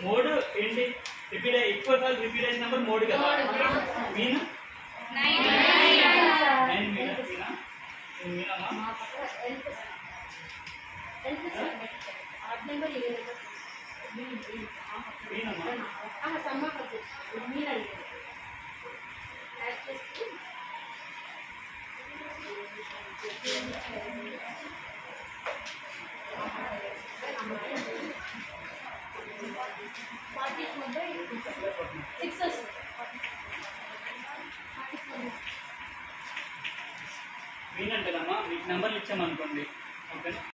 mode ఏంటి repeat ఎక్కువ సార్లు రిపీట్ అయిన నెంబర్ మోడ్ కదా మీనా నైన్ మీనా మీనా మీనమ్మా మీనమ్మా మీనంటేనమ్మా మీకు నెంబర్లు ఇచ్చామనుకోండి ఓకేనా